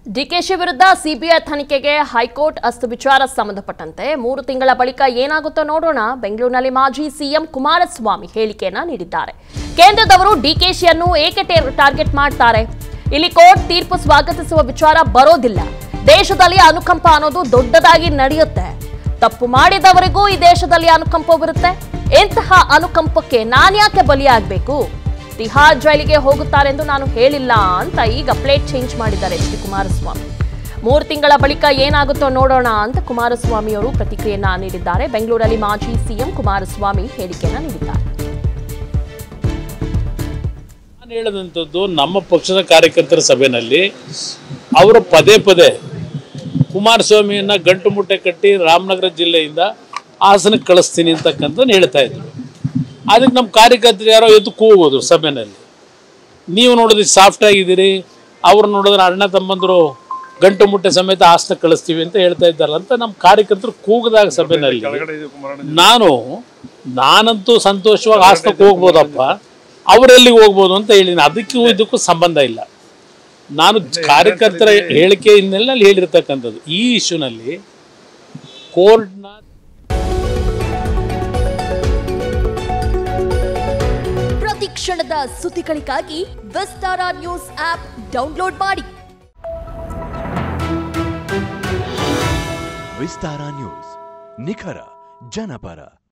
ಡಿಕೆಶಿ ವಿರುದ್ಧ ಸಿಬಿಐ ತನಿಖೆಗೆ ಹೈಕೋರ್ಟ್ ಅಸ್ತು ವಿಚಾರ ಸಂಬಂಧಪಟ್ಟಂತೆ ಮೂರು ತಿಂಗಳ ಬಳಿಕ ಏನಾಗುತ್ತೋ ನೋಡೋಣ ಬೆಂಗಳೂರಿನಲ್ಲಿ ಮಾಜಿ ಸಿಎಂ ಕುಮಾರಸ್ವಾಮಿ ಹೇಳಿಕೆಯನ್ನ ನೀಡಿದ್ದಾರೆ ಕೇಂದ್ರದವರು ಡಿಕೆಶಿಯನ್ನು ಏಕೆ ಟೇ- ಟಾರ್ಗೆಟ್ ಮಾಡ್ತಾರೆ ಇಲ್ಲಿ ಕೋರ್ಟ್ ತೀರ್ಪು ಸ್ವಾಗತಿಸುವ ವಿಚಾರ ಬರೋದಿಲ್ಲ ದೇಶದಲ್ಲಿ ಅನುಕಂಪ ಅನ್ನೋದು ದೊಡ್ಡದಾಗಿ ನಡೆಯುತ್ತೆ ತಪ್ಪು ಮಾಡಿದವರಿಗೂ ಈ ದೇಶದಲ್ಲಿ ಅನುಕಂಪವಿರುತ್ತೆ ಇಂತಹ ಅನುಕಂಪಕ್ಕೆ ನಾನ್ಯಾಕೆ ಬಲಿಯಾಗಬೇಕು ತಿಹಾರ್ ಜೈಲಿಗೆ ಹೋಗುತ್ತಾರೆಂದು ನಾನು ಹೇಳಿಲ್ಲ ಅಂತ ಈಗ ಪ್ಲೇಟ್ ಚೇಂಜ್ ಮಾಡಿದ್ದಾರೆ ಎಚ್ ಡಿ ಕುಮಾರಸ್ವಾಮಿ ಮೂರು ತಿಂಗಳ ಬಳಿಕ ಏನಾಗುತ್ತೋ ನೋಡೋಣ ಅಂತ ಕುಮಾರಸ್ವಾಮಿ ಅವರು ಪ್ರತಿಕ್ರಿಯೆಯನ್ನ ನೀಡಿದ್ದಾರೆ ಬೆಂಗಳೂರಲ್ಲಿ ಮಾಜಿ ಸಿಎಂ ಕುಮಾರಸ್ವಾಮಿ ಹೇಳಿಕೆಯನ್ನ ನೀಡಿದ್ದಾರೆ ನಾನು ಹೇಳಿದಂಥದ್ದು ನಮ್ಮ ಪಕ್ಷದ ಕಾರ್ಯಕರ್ತರ ಸಭೆಯಲ್ಲಿ ಅವರು ಪದೇ ಪದೇ ಕುಮಾರಸ್ವಾಮಿಯನ್ನ ಗಂಟು ಮುಟ್ಟೆ ಕಟ್ಟಿ ರಾಮನಗರ ಜಿಲ್ಲೆಯಿಂದ ಹಾಸನಕ್ಕೆ ಕಳಿಸ್ತೀನಿ ಅಂತಕ್ಕಂಥದ್ದು ಹೇಳ್ತಾ ಇದ್ರು ಅದಕ್ಕೆ ನಮ್ಮ ಕಾರ್ಯಕರ್ತರು ಯಾರೋ ಎದ್ದು ಕೂಗೋದು ಸಭೆಯಲ್ಲಿ ನೀವು ನೋಡಿದ್ರೆ ಸಾಫ್ಟ್ ಆಗಿದ್ದೀರಿ ಅವ್ರು ನೋಡಿದ್ರೆ ಅಣ್ಣ ತಮ್ಮಂದರು ಗಂಟು ಮುಟ್ಟೆ ಸಮೇತ ಹಾಸನ ಕಳಿಸ್ತೀವಿ ಅಂತ ಹೇಳ್ತಾ ಇದ್ದಾರಲ್ಲ ಅಂತ ನಮ್ಮ ಕಾರ್ಯಕರ್ತರು ಕೂಗದಾಗ ಸಭೆಯಲ್ಲಿ ನಾನು ನಾನಂತೂ ಸಂತೋಷವಾಗಿ ಹಾಸನಕ್ಕೆ ಹೋಗ್ಬೋದಪ್ಪ ಅವರೆಲ್ಲಿಗೆ ಹೋಗ್ಬೋದು ಅಂತ ಹೇಳಿದ್ದೀನಿ ಅದಕ್ಕೂ ಇದಕ್ಕೂ ಸಂಬಂಧ ಇಲ್ಲ ನಾನು ಕಾರ್ಯಕರ್ತರ ಹೇಳಿಕೆ ಹಿನ್ನೆಲೆಯಲ್ಲಿ ಹೇಳಿರ್ತಕ್ಕಂಥದ್ದು ಈ ಇಶ್ಯೂನಲ್ಲಿ ಕೋರ್ಟ್ನ ಪ್ರತಿ ಕ್ಷಣದ ಸುದ್ದಿಗಳಿಗಾಗಿ ವಿಸ್ತಾರ ನ್ಯೂಸ್ ಆಪ್ ಡೌನ್ಲೋಡ್ ಮಾಡಿ ವಿಸ್ತಾರ ನ್ಯೂಸ್ ನಿಖರ ಜನಪರ